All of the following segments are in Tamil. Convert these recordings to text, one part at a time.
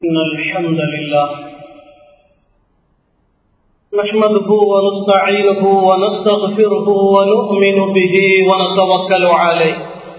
إن الحمد لله نحمده ونستعينه ونستغفره ونؤمن به ونتوكل عليه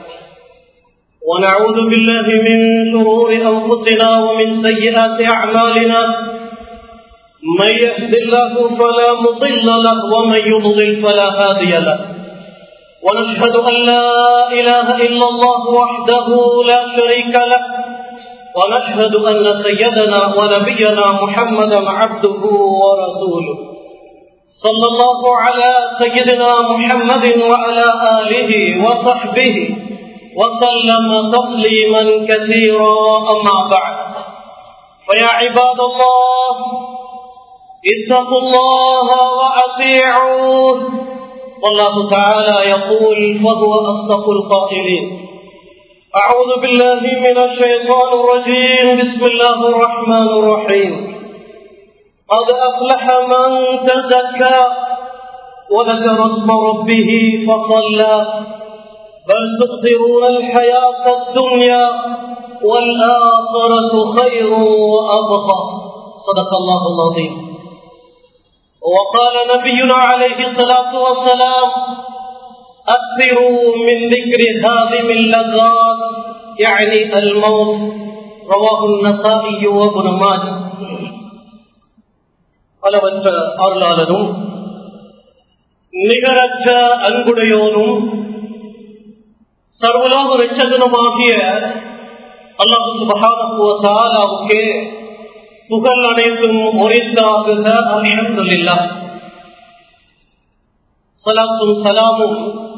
ونعوذ بالله من شرور أنفسنا ومن سيئات أعمالنا من يهد الله فلا مضل له ومن يضلل فلا هادي له ونشهد أن لا إله إلا الله وحده لا شريك له ونشهد أن سيدنا ونبينا محمدا عبده ورسوله صلى الله على سيدنا محمد وعلى آله وصحبه وسلم تسليما كثيرا أما بعد فيا عباد الله اتقوا الله وأطيعوه والله تعالى يقول وهو أصدق القائلين أعوذ بالله من الشيطان الرجيم بسم الله الرحمن الرحيم قد أفلح من تزكى وذكر اسم ربه فصلى بل تؤثرون الحياة الدنيا والآخرة خير وأبقى صدق الله العظيم وقال نبينا عليه الصلاة والسلام أكثروا من ذكر هادم اللذات يعني الموت رواه النسائي وابن ماجه பலவற்ற அருளாளனும் நிகரற்ற அன்புடையோனும் சர்வலோக ரட்சகனுமாகிய அல்லாஹு சுபகாவுக்கே புகழ் அனைத்தும் உரைத்தாகுக அல்ஹம்துலில்லா சலாத்தும் சலாமும்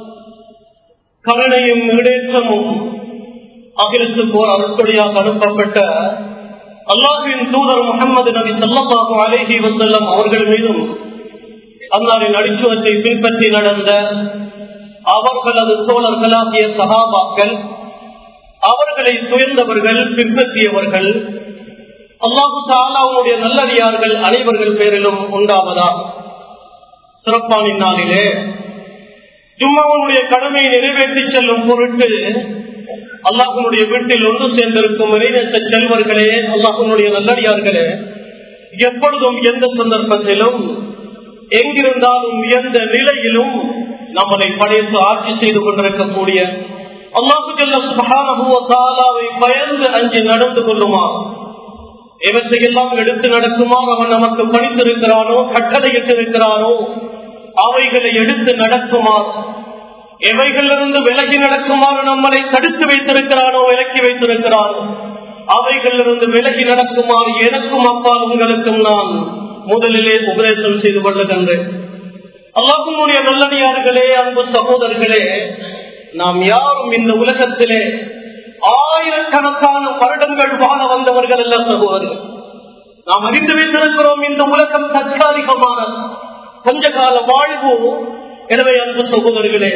கருணையும் ஈடேற்றமும் அகிலத்துக்கு ஒரு அருட்கொடியாக அனுப்பப்பட்ட அல்லாஹின் தூதர் முகமது நபி சல்லாஹு அலேஹி வசல்லம் அவர்கள் மீதும் அன்னாரின் அடிச்சுவத்தை பின்பற்றி நடந்த அவர்களது தோழர்களாகிய சகாபாக்கள் அவர்களை துயர்ந்தவர்கள் பின்பற்றியவர்கள் அல்லாஹு தாலாவுடைய நல்லடியார்கள் அனைவர்கள் பேரிலும் உண்டாவதா சிறப்பானின் நாளிலே ஜும்மாவனுடைய கடமையை நிறைவேற்றி செல்லும் பொருட்டு அல்லாஹனுடைய வீட்டில் ஒன்று சேர்ந்திருக்கும் இறைநேச செல்வர்களே அல்லாஹனுடைய நல்லடியார்களே எப்பொழுதும் எந்த சந்தர்ப்பத்திலும் எங்கிருந்தாலும் எந்த நிலையிலும் நம்மளை படைத்து ஆட்சி செய்து கொண்டிருக்கக்கூடிய அல்லாஹு ஜல்லாவை பயந்து அஞ்சு நடந்து கொள்ளுமா இவற்றையெல்லாம் எடுத்து நடக்குமாறு அவன் நமக்கு படித்திருக்கிறானோ கட்டளையிட்டிருக்கிறானோ அவைகளை எடுத்து நடக்குமாறு எவைகளிலிருந்து விலகி நடக்குமாறு நம்மளை தடுத்து வைத்திருக்கிறானோ விலக்கி வைத்திருக்கிறானோ அவைகளிலிருந்து விலகி நடக்குமாறு எனக்கும் அப்பால் உங்களுக்கும் நான் முதலிலே உபதேசம் செய்து கொள்ளுகின்றேன் அல்லாஹுடைய நல்லடியார்களே அன்பு சகோதரர்களே நாம் யாரும் இந்த உலகத்திலே ஆயிரக்கணக்கான வருடங்கள் வாழ வந்தவர்கள் அல்ல சகோதரர்கள் நாம் அறிந்து வைத்திருக்கிறோம் இந்த உலகம் தற்காலிகமான கொஞ்ச கால வாழ்வு எனவே அன்பு சகோதரர்களே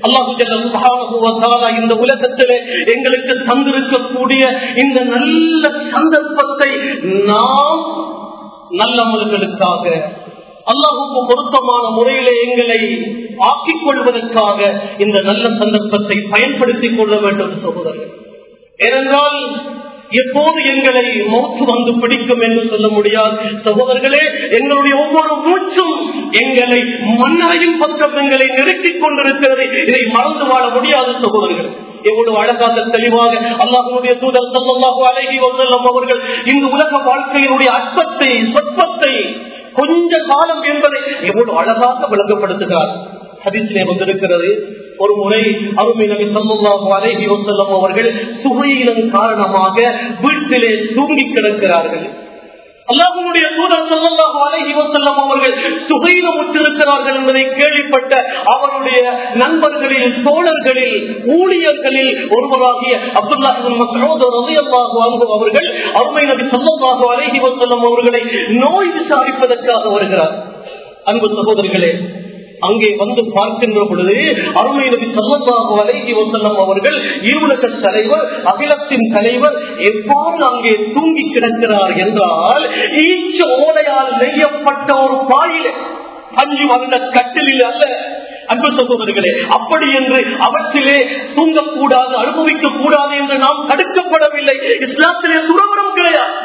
அல்லாஹு இந்த உலகத்திலே எங்களுக்கு தந்திருக்கக்கூடிய இந்த நல்ல சந்தர்ப்பத்தை நாம் நல்லவர்களுக்காக அல்லாஹுக்கு பொருத்தமான முறையிலே எங்களை ஆக்கிக் கொள்வதற்காக இந்த நல்ல சந்தர்ப்பத்தை பயன்படுத்திக் கொள்ள வேண்டும் சகோதரர்கள் ஏனென்றால் எப்போது எங்களை மௌத்து வந்து பிடிக்கும் என்று சொல்ல முடியாது சகோதரர்களே எங்களுடைய ஒவ்வொரு மூச்சும் எங்களை மன்னரையும் பக்கம் எங்களை நெருக்கிக் கொண்டிருக்கிறது இதை மறந்து வாழ முடியாது சகோதரர்கள் எவ்வளவு அழகாக தெளிவாக அல்லாஹனுடைய தூதர் சல்லாஹூ அழகி வசல்லம் அவர்கள் இந்த உலக வாழ்க்கையினுடைய அற்பத்தை சொற்பத்தை கொஞ்ச காலம் என்பதை எவ்வளவு அழகாக விளங்கப்படுத்துகிறார் ஹதீசிலே வந்திருக்கிறது ஒரு முறை அருமை நபி சல்லாஹு அலைஹி வசல்லம் அவர்கள் சுகையினம் காரணமாக வீட்டிலே தூங்கி கிடக்கிறார்கள் அல்லாஹனுடைய தூதர் சல்லாஹு அலைஹி வசல்லம் அவர்கள் சுகையினமுற்றிருக்கிறார்கள் என்பதை கேள்விப்பட்ட அவருடைய நண்பர்களில் தோழர்களில் ஊழியர்களில் ஒருவராகிய அப்துல்லாஹின் மசரோத ரலியல்லாஹு அன்ஹு அவர்கள் அருமை நபி சல்லாஹு அலைஹி வசல்லம் அவர்களை நோய் விசாரிப்பதற்காக வருகிறார் அன்பு சகோதரர்களே அங்கே வந்து பார்க்கின்ற பொழுது அருமை நபி சல்லல்லாஹு அலைஹி வஸல்லம் அவர்கள் இருவுலக தலைவர் அகிலத்தின் தலைவர் எவ்வாறு அங்கே தூங்கி கிடக்கிறார் என்றால் ஈச்ச ஓலையால் நெய்யப்பட்ட ஒரு பாயில அஞ்சு வந்த கட்டிலில் அல்ல அன்பு சகோதரர்களே அப்படி என்று அவற்றிலே தூங்கக்கூடாது அனுபவிக்க கூடாது என்று நாம் தடுக்கப்படவில்லை இஸ்லாத்திலே துறவரம் கிடையாது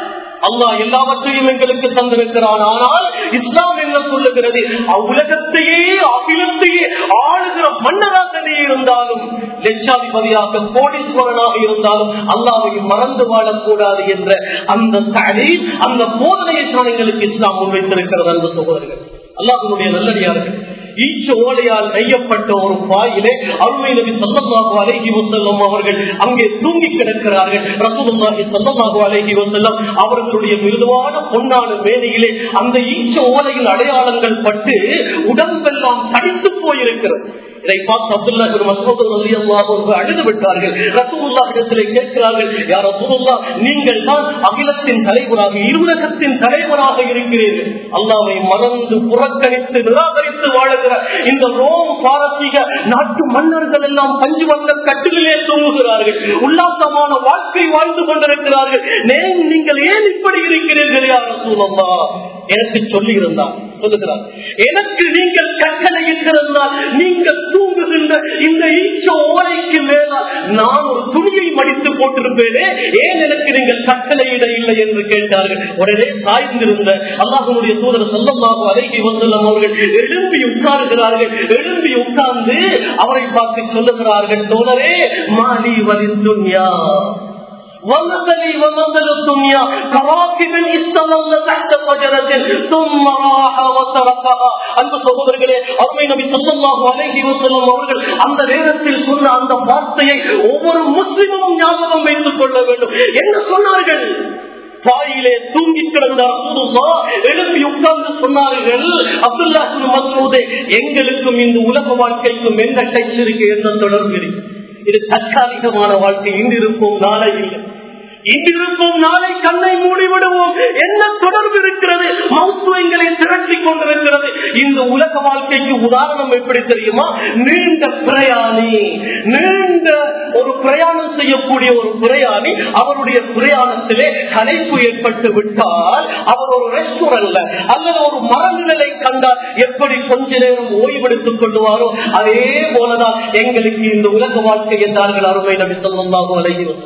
அல்லாஹ் எல்லாவற்றையும் எங்களுக்கு தந்திருக்கிறான் ஆனால் இஸ்லாம் என்ன சொல்லுகிறது உலகத்தையே அகிலத்தையே ஆளுகிற மன்னராக நீ இருந்தாலும் லட்சாதிபதியாக கோடீஸ்வரனாக இருந்தாலும் அல்லாவை மறந்து வாழக்கூடாது என்ற அந்த தடை அந்த போதனையை தான் எங்களுக்கு இஸ்லாம் முன்வைத்திருக்கிறது என்று சொல்வார்கள் அல்லாஹனுடைய நல்லடியார்கள் ஈச்ச ஓலையால் நெய்யப்பட்ட ஒரு பாயிலே அருமை நபி சல்லல்லாஹு அலைஹி வஸல்லம் அவர்கள் அங்கே தூங்கி கிடக்கிறார்கள் ரசூலுல்லாஹி ஸல்லல்லாஹு அலைஹி வஸல்லம் அவர்களுடைய மிருதுவான பொன்னான மேடையிலே அந்த ஈச்ச ஓலையின் அடையாளங்கள் பட்டு உடம்பெல்லாம் தடித்து போயிருக்கிறது இதை பார்த்து அப்துல்லா மசூத் ரலியல்லாஹு அன்ஹு அழுது விட்டார்கள் ரசூலுல்லாஹ் இடத்திலே கேட்கிறார்கள் யா ரசூலுல்லாஹ் நீங்கள் தான் அகிலத்தின் தலைவராக இருவுலகத்தின் தலைவராக இருக்கிறீர்கள் அல்லாஹ்வை மறந்து புறக்கணித்து நிராகரித்து வாழுகிற இந்த ரோம் பாரசீக நாட்டு மன்னர்கள் எல்லாம் பஞ்சு வந்த கட்டிலே தூங்குகிறார்கள் உல்லாசமான வாழ்க்கை வாழ்ந்து கொண்டிருக்கிறார்கள் நே- நீங்கள் ஏன் இப்படி இருக்கிறீர்கள் யா ரசூலுல்லாஹ் எனக்கு சொல்லி இருந்தார் சொல்லுகிறார் எனக்கு நீங்கள் கட்டளை இருக்கிறதால் நீங்கள் தூங்குகின்ற இந்த ஈச்ச ஓலைக்கு மேலால் நான் ஒரு துணியை மடித்து போட்டிருப்பேனே ஏன் எனக்கு நீங்கள் கட்டளையிட இல்லை என்று கேட்டார்கள் உடனே சாய்ந்திருந்த அல்லாஹனுடைய தூதர் சொல்லமாக அழகி வந்துள்ளம் அவர்கள் எழும்பி உட்காருகிறார்கள் எழும்பி உட்கார்ந்து அவரை பார்த்து சொல்லுகிறார்கள் தோழரே மாலி வரி துன்யா ومثلي ومثل الدنيا كراكب استظل تحت شجرة ثم راح وتركها அன்பு சகோதரர்களே அருமை நபி ஸல்லல்லாஹு அலைஹி வஸல்லம் அவர்கள் அந்த நேரத்தில் சொன்ன அந்த வார்த்தையை ஒவ்வொரு முஸ்லிமும் ஞாபகம் வைத்துக் கொள்ள வேண்டும் என்ன சொன்னார்கள் பாயிலே தூங்கி கிடந்த ரசூலுல்லாஹ் எழுப்பி உட்கார்ந்து சொன்னார்கள் அப்துல்லா இப்னு மஸ்ஊதே எங்களுக்கும் இந்த உலக வாழ்க்கைக்கும் என்ன டச் இருக்கு என்ன தொடர்பு இருக்கு இது தற்காலிகமான வாழ்க்கை இன்றிருப்போம் நாளை இல்லை இன்றிருப்போம் நாளை கண்ணை மூடி விடுவோம் என்ன தொடர்பு இருக்கிறது மௌத்துவங்களை திரட்டி கொண்டிருக்கிறது இந்த உலக வாழ்க்கைக்கு உதாரணம் எப்படி தெரியுமா நீண்ட பிரயாணி நீண்ட ஒரு பிரயாணம் செய்யக்கூடிய ஒரு பிரயாணி அவருடைய பிரயாணத்திலே கலைப்பு ஏற்பட்டு விட்டால் அவர் ஒரு ரெஸ்டாரண்ட்ல அல்லது ஒரு மரநிலை கண்டால் எப்படி கொஞ்ச நேரம் ஓய்வெடுத்துக் கொள்ளுவாரோ அதே போலதான் எங்களுக்கு இந்த உலக வாழ்க்கை என்றார்கள் அருமை நபி சொல்லமாக அலைகிறது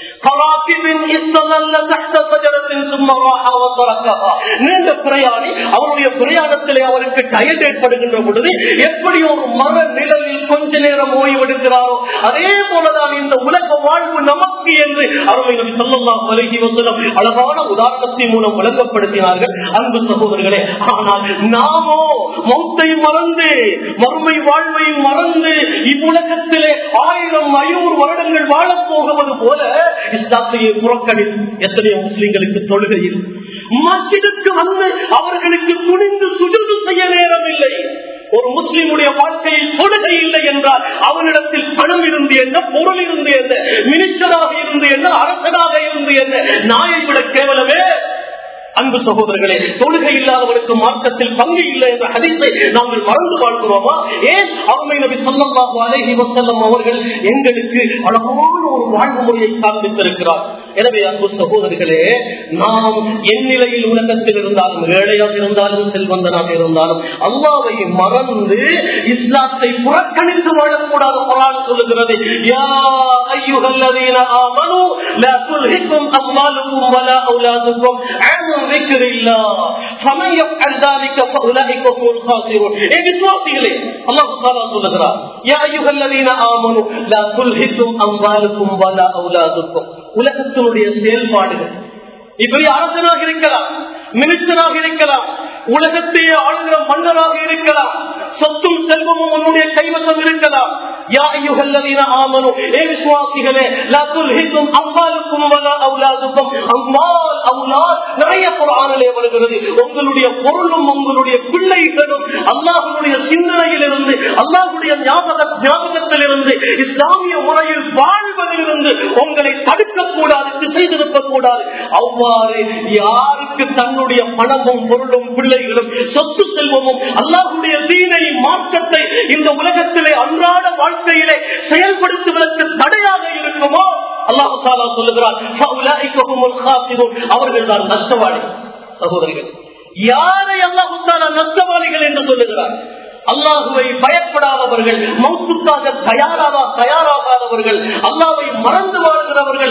நீண்ட பிரயாணி அவருடைய பிரயாணத்திலே அவருக்கு டயட் ஏற்படுகின்ற பொழுது எப்படி ஒரு மர நிழலில் கொஞ்ச நேரம் ஓய்வெடுக்கிறாரோ அதே போலதான் இந்த உலக வாழ்வு நமக்கு என்று அருமை நபி சொல்லலாம் வலகி வந்தனம் அழகான உதாரணத்தின் மூலம் விளங்கப்படுத்தினார்கள் அன்பு சகோதரர்களே ஆனால் நாமோ மௌத்தை மறந்து மறுமை வாழ்வை மறந்து இவ்வுலகத்திலே ஆயிரம் ஐநூறு வருடங்கள் வாழப் போகுவது போல இஸ்லாத்தையே புறக்கணி எத்தனையோ முஸ்லிம்களுக்கு தொழுகையில் மஸ்ஜிதுக்கு வந்து அவர்களுக்கு துணிந்து சுஜுது செய்ய நேரம் இல்லை ஒரு முஸ்லிமுடைய வாழ்க்கையில் தொழுகை இல்லை என்றால் அவனிடத்தில் பணம் இருந்து என்ன பொருள் இருந்து என்ன மினிஸ்டராக இருந்து என்ன அரசனாக இருந்து என்ன நாயை விட கேவலமே அன்பு சகோதரர்களே தொழுகை இல்லாதவருக்கு மார்க்கத்தில் பங்கு இல்லை என்ற ஹதீஸை நாங்கள் மறந்து வாழ்கிறோமா ஏன் அருமை நபி சொல்லல்லாஹு அலைஹி வஸல்லம் அவர்கள் எங்களுக்கு அழகான ஒரு வாழ்வு முறையை காண்பித்திருக்கிறார் எனவே அன்பு சகோதரிகளே நாம் என் நிலையில் உலகத்தில் இருந்தாலும் ஏழையாக இருந்தாலும் செல்வந்தனாக இருந்தாலும் அல்லாவை மறந்து இஸ்லாத்தை புறக்கணித்து வாழக்கூடாது குரான் சொல்லுகிறது யா ஐயுகல்லதீன ஆமனு லா துல்ஹிக்கும் அம்வாலுக்கும் வலா அவுலாதுக்கும் அன் ذكر الله فمن يفعل ذلك فاولئك هم الخاسرون اي விசுவாசிகளே அல்லாஹ் தஆலா சொல்லுகிறார் யா அய்யுஹல்லதீன ஆமனு லா துல்ஹிக்கும் அம்வாலுக்கும் வலா அவுலாதுக்கும் உலகத்தினுடைய செயல்பாடுகள் நீ பெரிய அரசனாக இருக்கலாம் மினிஸ்டராக இருக்கலாம் உலகத்தையே ஆளுகிற மன்னராக இருக்கலாம் சொத்தும் செல்வமும் உன்னுடைய கைவசம் இருக்கலாம் யா ஐயுகல்லதீன ஆமனு ஏ விசுவாசிகளே லா துல்ஹிக்கும் அம்வாலுக்கும் வலா அவுலாதுக்கும் அம்வால் அவுலாத் நிறைய குர்ஆனிலே வருகிறது உங்களுடைய பொருளும் உங்களுடைய பிள்ளைகளும் அல்லாஹ்வுடைய சிந்தனையிலிருந்து அல்லாஹ்வுடைய ஞாபக ஞாபகத்திலிருந்து இஸ்லாமிய முறையில் வாழ்வதிலிருந்து உங்களை தடுக்கக்கூடாது திசை திருப்பக்கூடாது அவ்வாறு யாருக்கு தன்னுடைய பணமும் பொருளும் பிள்ளைகளும் சொத்து செல்வமும் அல்லாஹுடைய தீனை மாற்றத்தை இந்த உலகத்திலே அன்றாட வாழ்க்கையிலே செயல்படுத்துவதற்கு தடையாக இருக்குமோ அல்லாஹு தாலா சொல்லுகிறார் அவர்கள் தான் நஷ்டவாளி சகோதரிகள் யாரை அல்லாஹு தாலா நஷ்டவாளிகள் என்று சொல்லுகிறார் அல்லாஹுவை பயப்படாதவர்கள் மௌத்துக்காக தயாராக தயாராகாதவர்கள் அல்லாவை மறந்து வாழ்கிறவர்கள்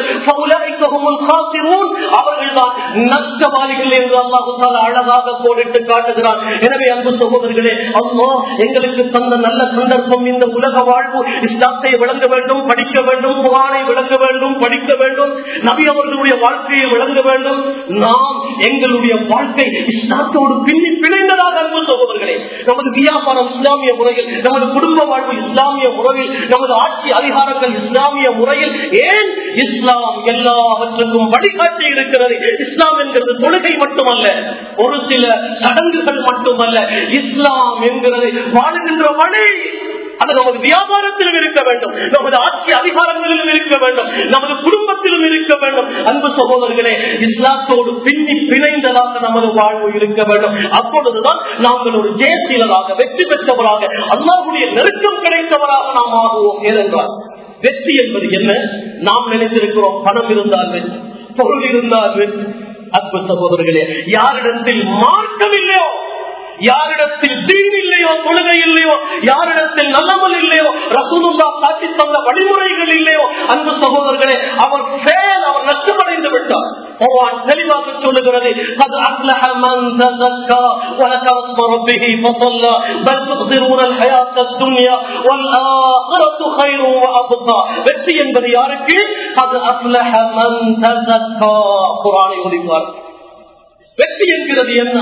அவர்கள் தான் நஷ்டவாளிகள் என்று அல்லாஹு அழகாக கோடிட்டு காட்டுகிறார் எனவே அன்பு சகோதரர்களே அம்மா எங்களுக்கு தந்த நல்ல சந்தர்ப்பம் இந்த உலக வாழ்வு இஸ்லாத்தை விளங்க வேண்டும் படிக்க வேண்டும் புகானை விளங்க வேண்டும் படிக்க வேண்டும் நபி அவர்களுடைய வாழ்க்கையை விளங்க வேண்டும் நாம் எங்களுடைய வாழ்க்கை இஸ்லாத்தோடு பின்னி பிணைந்ததாக அன்பு சகோதரர்களே நமது வியாபாரம் இஸ்லாமிய முறையில் நமது குடும்ப வாழ்வு இஸ்லாமிய முறையில் நமது ஆட்சி அதிகாரங்கள் இஸ்லாமிய முறையில் ஏன் இஸ்லாம் எல்லாவற்றுக்கும் வழிகாட்டி இருக்கிறது இஸ்லாம் என்கிறது தொழுகை மட்டுமல்ல ஒரு சில சடங்குகள் மட்டுமல்ல இஸ்லாம் என்கிறது வாழுகின்ற வழி அது நமது வியாபாரத்திலும் இருக்க வேண்டும் நமது ஆட்சி அதிகாரங்களிலும் இருக்க வேண்டும் நமது குடும்பத்திலும் இருக்க வேண்டும் அன்பு சகோதரர்களே இஸ்லாத்தோடு பின்னி பிணைந்ததாக நமது வாழ்வு இருக்க வேண்டும் அப்பொழுதுதான் நாங்கள் ஒரு ஜெயசீலராக வெற்றி பெற்றவராக அல்லாஹுடைய நெருக்கம் கிடைத்தவராக நாம் ஆகுவோம் ஏனென்றால் வெற்றி என்பது என்ன நாம் நினைத்திருக்கிறோம் பணம் இருந்தால் வெற்றி பொருள் இருந்தால் வெற்றி அன்பு சகோதரர்களே யாரிடத்தில் மார்க்கம் இல்லையோ யாரிடத்தில் தீன் இல்லையோ தொழுகை இல்லையோ யாரிடத்தில் நல்லமல் இல்லையோ ரசூலுல்லா காட்டி தந்த வழிமுறைகள் இல்லையோ அன்பு சகோதரர்களே அவர் ஃபேல் அவர் நஷ்டமடைந்து விட்டார் குர்ஆன் தெளிவாக சொல்லுகிறது قد أفلح من تزكى وذكر اسم ربه فصلى بل تؤثرون الحياة الدنيا والآخرة خير وأبقى வெற்றி என்பது யாருக்கு قد أفلح من تزكى குர்ஆனை ஓதிப்பார் வெற்றி என்கிறது என்ன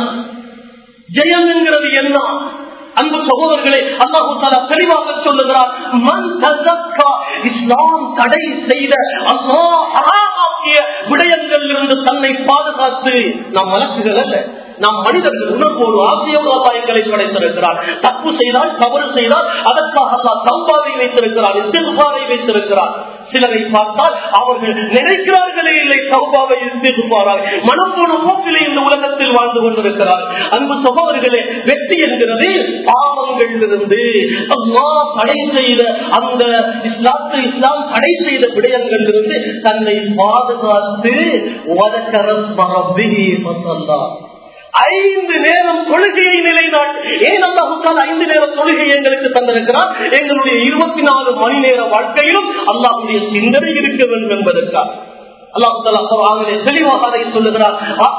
ஜெயம் என்கிறது என்ன அன்பு சகோதரர்களே அல்லாஹு தாலா தெளிவாக சொல்லுகிறார் மன் தஸக்கா இஸ்லாம் தடை செய்த அல்லாஹ் ஹராமாக்கிய விடயங்களில் இருந்து தன்னை பாதுகாத்து நாம் வழக்குகள் அல்ல நாம் மனிதர்கள் உணர்வோடு ஆசையோடு அல்லா எங்களை படைத்திருக்கிறார் தப்பு செய்தால் தவறு செய்தால் அதற்காக அல்லா தம்பாவை வைத்திருக்கிறார் இஸ்திகுபாரை வைத்திருக்கிறார் சிலரை பார்த்தால் அவர்கள் நினைக்கிறார்களே இல்லை தௌபாவை இஸ்திகுபாராக மனம் போன போக்கிலே இந்த உலகத்தில் வாழ்ந்து கொண்டிருக்கிறார் அன்பு சகோதரர்களே வெற்றி என்கிறது பாவங்களிலிருந்து அம்மா தடை செய்த அந்த இஸ்லாத்து இஸ்லாம் தடை செய்த விடயங்களிலிருந்து தன்னை பாதுகாத்து வதக்கரஸ் மரபிஹி மசல்லா ஐந்து நேரம் தொழுகையை நிலைநாட்டு ஏன் அந்த ஹுக்கால் ஐந்து நேரம் தொழுகையை எங்களுக்கு தந்திருக்கிறார் எங்களுடைய இருபத்தி நாலு மணி நேர வாழ்க்கையிலும் அல்லாஹுடைய சிந்தனை இருக்க வேண்டும் என்பதற்காக அல்லாஹாலே தெளிவாக அதை சொல்லுகிறார்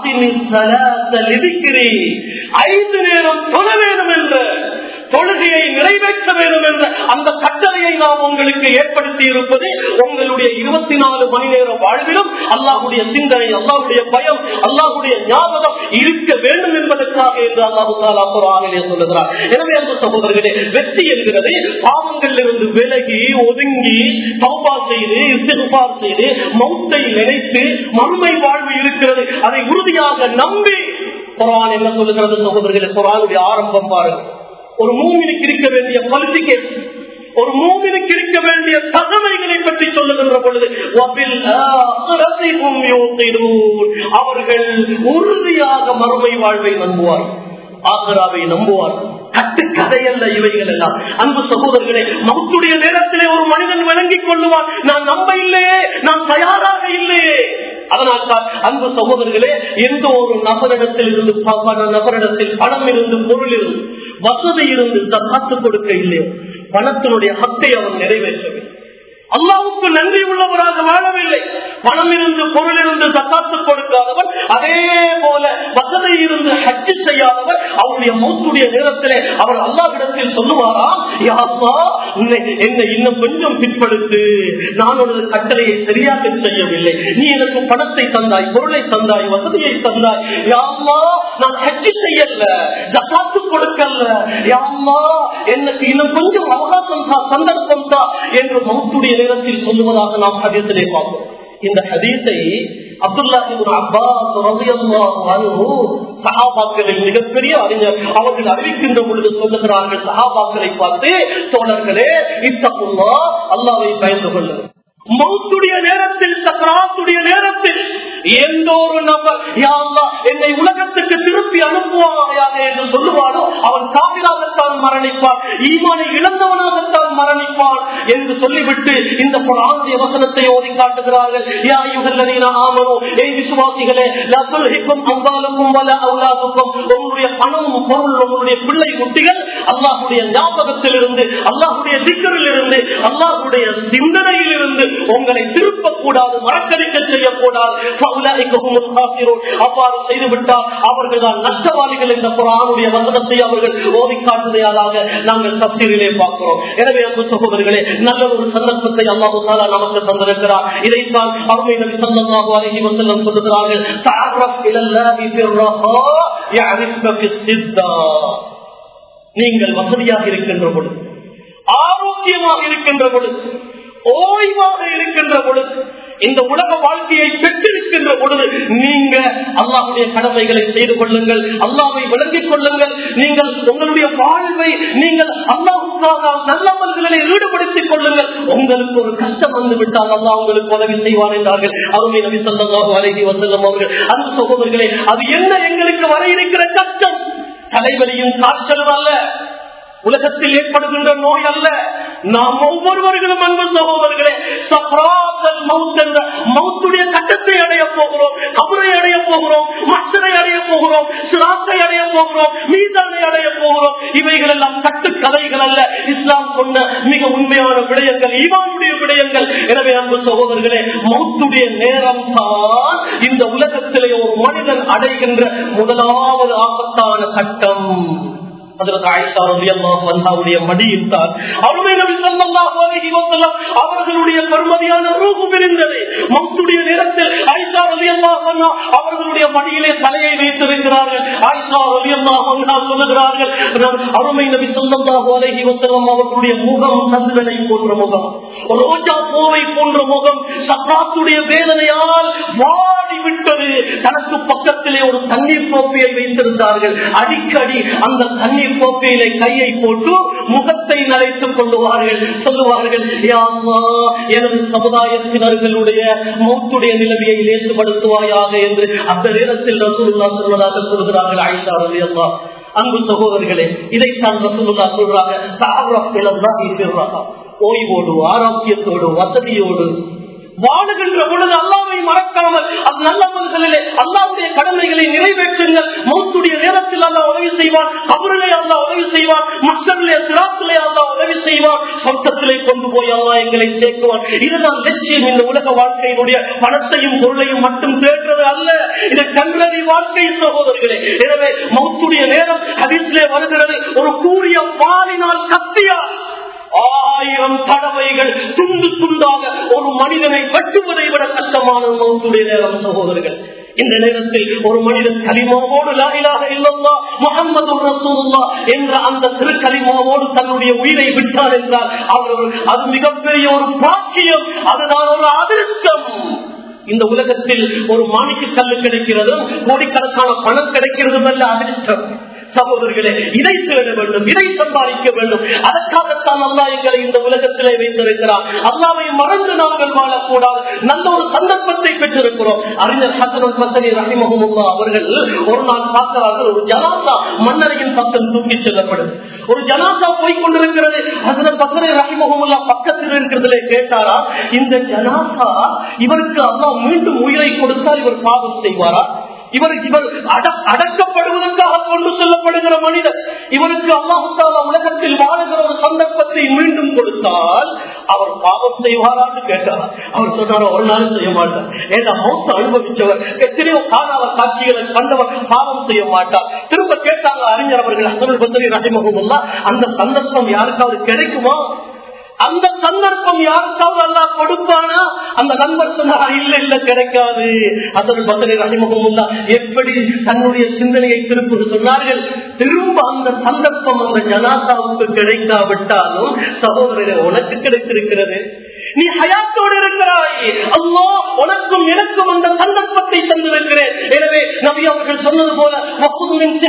ஐந்து நேரம் தொழ வேண்டும் என்ற தொழுகையை நிறைவேற்ற வேண்டும் என்ற அந்த கட்டளையை நாம் உங்களுக்கு ஏற்படுத்தி இருப்பது உங்களுடைய இருபத்தி நாலு மணி நேர வாழ்விலும் அல்லாஹுடைய சிந்தனை அல்லாஹுடைய பயம் அல்லாஹுடைய ஞாபகம் இருக்க வேண்டும் என்பதற்காக என்று அல்லாஹு தாலாலே சொல்லுகிறார் எனவே அந்த சகோதரர்களே வெற்றி என்கிறது பாவங்களில் இருந்து விலகி ஒதுங்கி தௌபா செய்து இஸ்திகுபார் செய்து மௌத்தை நினைத்து மறுமை வாழ்வு இருக்கிறது அதை உறுதியாக நம்பி குரான் என்ன சொல்லுகிறது சகோதரர்களே குரானுடைய ஆரம்பம் பாருங்கள் ஒரு மூமினுக்கு இருக்க வேண்டிய குவாலிபிகேஷன் ஒரு மூமினுக்கு இருக்க வேண்டிய தகவல்களை பற்றி சொல்லுகின்ற பொழுது அவர்கள் உறுதியாக மறுமை வாழ்வை நம்புவார் ஆகராவை நம்புவார் கட்டுக்கதையல்ல இவைகள் எல்லாம் அன்பு சகோதரர்களே மவுத்துடைய நேரத்திலே ஒரு மனிதன் விளங்கிக் கொள்ளுவான் நான் நம்ப இல்லையே நான் தயாராக இல்லையே அதனால் தான் அன்பு சகோதரர்களே எந்த ஒரு நபரிடத்தில் இருந்து நபரிடத்தில் பணம் இருந்து பொருள் இருந்து வசதி இருந்து காத்து கொடுக்க இல்லையோ பணத்தினுடைய ஹத்தை அவன் நிறைவேற்றவில்லை அல்லாவுக்கு நன்றி உள்ளவராக வாழவில்லை பணம் இருந்து பொருள் இருந்து சக்காத்து கொடுக்காதவர் அதே போல வசதி இருந்து ஹஜ்ஜு செய்யாதவர் அவருடைய மூத்துடைய நேரத்திலே அவர் அல்லாவிடத்தில் சொல்லுவாராம் யாருமா என்னை இன்னும் கொஞ்சம் பிற்படுத்து நான் உனது கட்டளையை சரியாக செய்யவில்லை நீ எனக்கு பணத்தை தந்தாய் பொருளை தந்தாய் வசதியை தந்தாய் யாருமா நான் ஹஜ்ஜு செய்யல ஜக்காத்து கொடுக்கல யாருமா எனக்கு இன்னும் கொஞ்சம் அவகாசம் தான் சந்தர்ப்பம் தான் என்று மௌத்துடைய நேரத்தில் சொல்லுவதாக நாம் ஹதீசிலே பார்ப்போம் இந்த ஹதீஸை அப்துல்லா அப்பாஸ் சஹாபாக்களில் மிகப்பெரிய அறிஞர் அவர்கள் அறிவிக்கின்ற பொழுது சொல்லுகிறார்கள் சஹாபாக்களை பார்த்து தோழர்களே இத்தப்புல்லா அல்லாவை பயந்து கொள்ளுங்கள் மௌத்துடைய நேரத்தில் சக்கராத்துடைய நேரத்தில் எந்த ஒரு நபர் யா அல்லாஹ், என்னை உலகத்துக்கு திருப்பி அனுப்புவாயாக என்று சொல்லுவானோ அவன் காவிராகத்தான் மரணிப்பான் ஈமானை இழந்தவனாகத்தான் மரணிப்பான் என்று சொல்லிவிட்டு இந்த புறாந்திய வசனத்தை ஓதி காட்டுகிறார்கள் யா யுகல்லதீன ஆமனோ ஏய் விசுவாசிகளே லா துல்ஹிக்கும் அம்வாலுக்கும் வல அவுலாதுக்கும் உங்களுடைய பணமும் பொருள் உங்களுடைய பிள்ளை குட்டிகள் அல்லாஹ்வுடைய ஞாபகத்தில் இருந்து அல்லாஹ்வுடைய திக்கரில் இருந்து அல்லாஹ்வுடைய சிந்தனையில் இருந்து உங்களை திருப்பக்கூடாது மறக்கடிக்க செய்யக்கூடாது فَأُولَٰئِكَ هُمُ الْخَاسِرُونَ. அவ்வாறு செய்துவிட்டால் அவர்கள் தான் நஷ்டவாளிகள் என்ற குரானுடைய வசனத்தை அவர்கள் ஓதி காட்டுவதாக நாங்கள் தப்சீரிலே பார்க்கிறோம் எனவே அன்பு சகோதரர்களே நல்ல ஒரு சந்தர்ப்பத்தை அல்லாஹு தாலா நமக்கு தந்திருக்கிறார் இதைத்தான் அருமை நபி ஸல்லல்லாஹு அலைஹி வஸல்லம் சொல்லுகிறார்கள் தஅரஃப் இலல்லாஹி ஃபிர்ரஹா يعرفك في الصدா நீங்கள் வசதியாக இருக்கின்ற பொழுது ஆரோக்கியமாக இருக்கின்ற பொழுது ஓய்வாக இருக்கின்ற பொழுது இந்த உலக வாழ்க்கையை பெற்றிருக்கின்ற பொழுது நீங்க அல்லாஹுடைய கடமைகளை செய்து கொள்ளுங்கள் அல்லாவை விளங்கிக் கொள்ளுங்கள் நீங்கள் உங்களுடைய வாழ்வை நீங்கள் அல்லாஹுக்காக நல்லவர்களை ஈடுபடுத்திக் கொள்ளுங்கள் உங்களுக்கு ஒரு கஷ்டம் வந்து விட்டால் அல்லாஹ் உங்களுக்கு உதவி செய்வார் என்றார்கள் அருமை நபி ஸல்லல்லாஹு அலைஹி வஸல்லம் அவர்கள் அந்த சகோதரர்களே அது என்ன எங்களுக்கு வர இருக்கிற கஷ்டம் தலைவலியும் காய்ச்சலும் அல்ல உலகத்தில் ஏற்படுகின்ற நோய் அல்ல நாம் ஒவ்வொருவர்களும் அன்பு சகோதரர்களே சப்ராத்தல் மவுத் என்ற மவுத்துடைய கட்டத்தை அடைய போகிறோம் கபரை அடைய போகிறோம் மச்சரை அடைய போகிறோம் சிராத்தை அடைய போகிறோம் மீதானை அடைய போகிறோம் இவைகள் எல்லாம் கட்டுக்கதைகள் அல்ல இஸ்லாம் சொன்ன மிக உண்மையான விடயங்கள் இவானுடைய விடயங்கள் எனவே அன்பு சகோதரர்களே மவுத்துடைய நேரம் தான் இந்த உலகத்திலே ஒரு மனிதன் அடைகின்ற முதலாவது ஆபத்தான கட்டம் அவர்களுடைய பெருமதியான ரூபம் இருந்தது மௌத்துடைய நேரத்தில் ஆயிஷா அலி அவர்களுடைய மடியிலே தலையை வைத்திருக்கிறார்கள் ஆயிஷா அலி சொல்லுகிறார்கள் அருமை நபி சொல்லல்லாஹு அலைஹி வஸல்லம் அவர்களுடைய முகம் சந்திரனை போன்ற முகம் ரோஜா பூவை போன்ற முகம் சக்காத்துடைய வேதனையால் வாடி விட்டது தனக்கு பக்கத்திலே ஒரு தண்ணீர் கோப்பையை வைத்திருந்தார்கள் அடிக்கடி அந்த தண்ணீர் கோப்பையிலே கையை போட்டு முகத்தை நரைத்துக் கொள்ளுவார்கள் சொல்லுவார்கள் "யா அல்லாஹ், எனது சமுதாயத்தினர்களுடைய மௌத்துடைய நிலைமையை லேசுபடுத்துவாயாக என்று அந்த நேரத்தில் ரசூலுல்லா சொல்வதாக சொல்கிறார்கள் ஆயிஷா ரலியல்லாஹு அன்பு சகோதரர்களே இதைத்தான் ரசூலுல்லா சொல்றாங்க "தஅர்ரஃப் இலல்லாஹி ஃபிர்ரஹா." ஓய்வோடு ஆரோக்கியத்தோடு வசதியோடு வாழுகின்ற பொழுது அல்லாவை மறக்காமல் அது நல்லவர்களிலே அல்லாவுடைய கடமைகளை நிறைவேற்றுங்கள் மௌத்துடைய நேரத்தில் அல்லா உதவி செய்வான் கபரிலே அல்லா உதவி செய்வான் மக்களிலே சிராத்திலே அல்லா உதவி செய்வான் சொர்க்கத்திலே கொண்டு போய் அல்லா எங்களை சேர்க்குவான் இதுதான் லட்சியம் இந்த உலக வாழ்க்கையினுடைய பணத்தையும் பொருளையும் மட்டும் தேடுறது அல்ல இது கன்றறி வாழ்க்கை சகோதரர்களே எனவே மௌத்துடைய நேரம் ஹதீஸிலே வருகிறது ஒரு கூறிய பாலினால் கத்தியால் ஆயிரம் தடவைகள் துண்டு துண்டாக ஒரு மனிதனை வெட்டுவதை விட கஷ்டமான மௌத்துடைய நேரம் சகோதரர்கள் இந்த நேரத்தில் ஒரு மனிதன் கலிமாவோடு லாயிலாக இல்லல்லா முகமது ரசூல்லா என்ற அந்த திருக்கலிமாவோடு தன்னுடைய உயிரை விட்டார் என்றால் அவர் அது மிகப்பெரிய ஒரு பாக்கியம் அதுதான் ஒரு அதிர்ஷ்டம் இந்த உலகத்தில் ஒரு மாணிக்க கல்லு கிடைக்கிறதும் கோடிக்கணக்கான பணம் கிடைக்கிறதும் அல்ல அதிர்ஷ்டம் சகோதரர்களே இதை தேட வேண்டும் இதை சம்பாதிக்க வேண்டும் அதற்காகத்தான் அல்லா எங்களை இந்த உலகத்திலே வைத்திருக்கிறார் அல்லாவை மறந்து நாங்கள் வாழக்கூடாது நல்ல ஒரு சந்தர்ப்பத்தை பெற்றிருக்கிறோம் அறிஞர் ஹசன் பசனி ரஹிமஹமுல்லா அவர்கள் ஒரு நாள் பார்க்கிறார்கள் ஒரு ஜனாசா மன்னரையின் பக்கம் தூக்கி செல்லப்படுது ஒரு ஜனாசா போய் கொண்டிருக்கிறது ஹசன் பசனி ரஹிமஹமுல்லா பக்கத்தில் இருக்கிறதுல கேட்டாரா இந்த ஜனாசா இவருக்கு அல்லா மீண்டும் உயிரை கொடுத்தால் இவர் பாவம் செய்வாரா இவருக்கு இவர் அடக்கப்படுவதற்காக கொண்டு செல்லப்படுகிற மனிதர் இவருக்கு அல்லாஹால உலகத்தில் வாழுகிற ஒரு சந்தர்ப்பத்தை மீண்டும் கொடுத்தால் அவர் பாவம் செய்வாரான்னு கேட்டார் அவர் சொன்னார் ஒரு நாள் செய்ய மாட்டார் ஏன்னா மௌத்த அனுபவிச்சவர் எத்தனையோ காணாத காட்சிகளை கண்டவர் பாவம் செய்ய மாட்டார் திரும்ப கேட்டாங்க அறிஞர் அவர்கள் அசல் பத்திரி ரஹிமகுல்லா அந்த சந்தர்ப்பம் யாருக்காவது கிடைக்குமா அந்த சந்தர்ப்பம் யாருக்காவது அல்லா கொடுப்பானா அந்த நண்பர் சொன்னார் இல்ல இல்ல கிடைக்காது அதன் பத்திரை ரஹிமகுல்லா எப்படி தன்னுடைய சிந்தனையை திருப்பி சொன்னார்கள் திரும்ப அந்த சந்தர்ப்பம் அந்த ஜனாதாவுக்கு கிடைக்காவிட்டாலும் சகோதரரை உனக்கு கிடைத்திருக்கிறது நீ ஹயாத்தோடு இருக்கிறாய் அல்லா உனக்கும் எனக்கும் அந்த சந்தர்ப்பத்தை தந்திருக்கிறேன் எனவே நபி அவர்கள் சொன்னது போல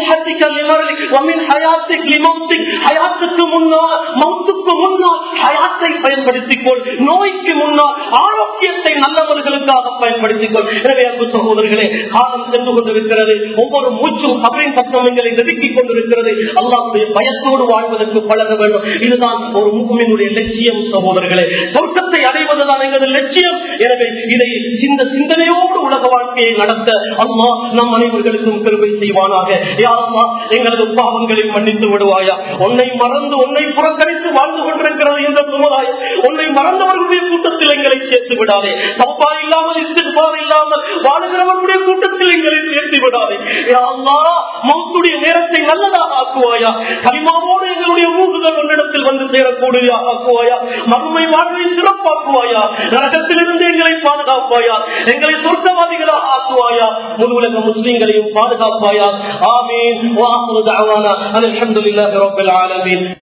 ஹயாத்துக்கு முன்னால் மௌத்துக்கு முன்னால் காற்றை பயன்படுத்திக் கொள் நோய்க்கு முன்னால் ஆரோக்கியத்தை நல்லவர்களுக்காக பயன்படுத்திக் கொள் எனவே அன்பு சகோதரர்களே காலம் சென்று கொண்டிருக்கிறது ஒவ்வொரு மூச்சும் கபரின் பக்கம் எங்களை நெருக்கிக் கொண்டிருக்கிறது அல்லாவுடைய பயத்தோடு வாழ்வதற்கு பழக வேண்டும் இதுதான் ஒரு முகமினுடைய லட்சியம் சகோதரர்களே சொர்க்கத்தை அடைவதுதான் எங்களது லட்சியம் எனவே இதை இந்த சிந்தனையோடு உலக வாழ்க்கையை நடத்த அம்மா நம் அனைவர்களுக்கும் பெருமை செய்வானாக யாரம்மா எங்களது பாவங்களை மன்னித்து விடுவாயா உன்னை மறந்து உன்னை புறக்கணித்து வாழ்ந்து கொண்டிருக்கிறது இந்த சமுதாயம் உன்னை மறந்தவர்களுடைய கூட்டத்தில் எங்களை சேர்த்து விடாதே தப்பா இல்லாமல் இஸ்திஃபார் இல்லாமல் வாழுகிறவர்களுடைய கூட்டத்தில் எங்களை சேர்த்து விடாதே யா அல்லாஹ், மௌத்துடைய நேரத்தை நல்லதாக ஆக்குவாயா கரிமாவோடு எங்களுடைய ஊகுகள் உன்னிடத்தில் வந்து சேரக்கூடிய ஆக்குவாயா மறுமை வாழ்வை சிறப்பாக்குவாயா நரகத்திலிருந்து எங்களை பாதுகாப்பாயா எங்களை சொர்க்கவாதிகளாக ஆக்குவாயா முழு உலக முஸ்லிம்களையும் பாதுகாப்பாயா ஆமீன் வாஹுரு தஅவானா அல்ஹம்துலில்லாஹி ரப்பில் ஆலமீன்